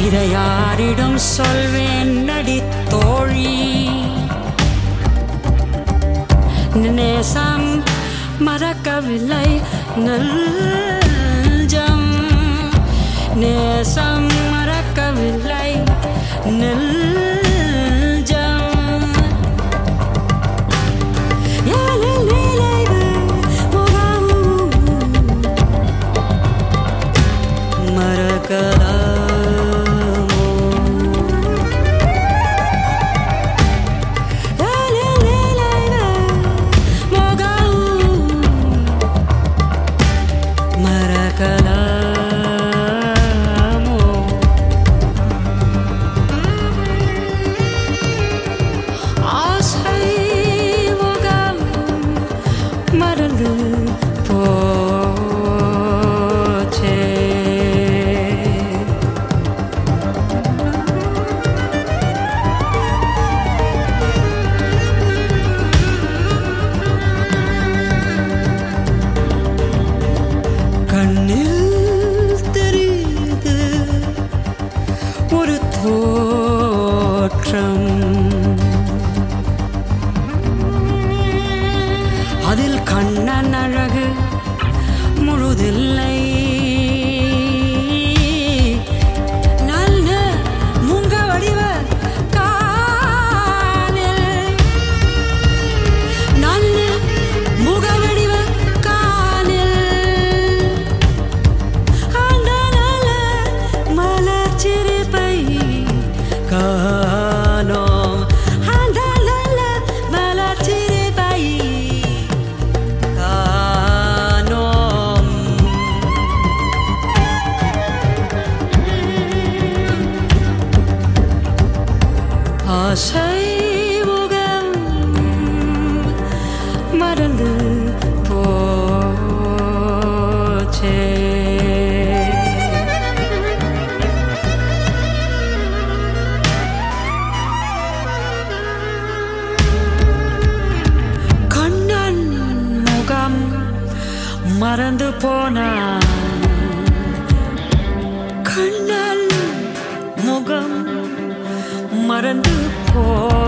இதை யாரிடம் சொல்வேன் நடி தோழி நேசம் மறக்கவில்லை நெஞ்சம் நேசம் மறக்கவில்லை நெஞ்சம் ஏழை நிலைவு முகம் மறக்கலாமோ ஏழை நிலைவு முகம் மறக்கலாமோ ஆசை முகம் மறந்து போச்சே கண்ணில் தெரியுது ஒரு தோற்றம் அதில் கண்ணன் அழகு முழுதில்லை நல்ல முங்க வடிவ காலில் நல்ல முக வடிவ காலில் அந்த நல்ல மலர் சிரிப்பை காணோம் அந்த நல்ல மலர் சிரிப்பை காணோம் ஆசை முகம் மறந்து போச்சே கண்ணன் முகம் மறந்து போனான் கண்ணன் முகம் மறந்து போ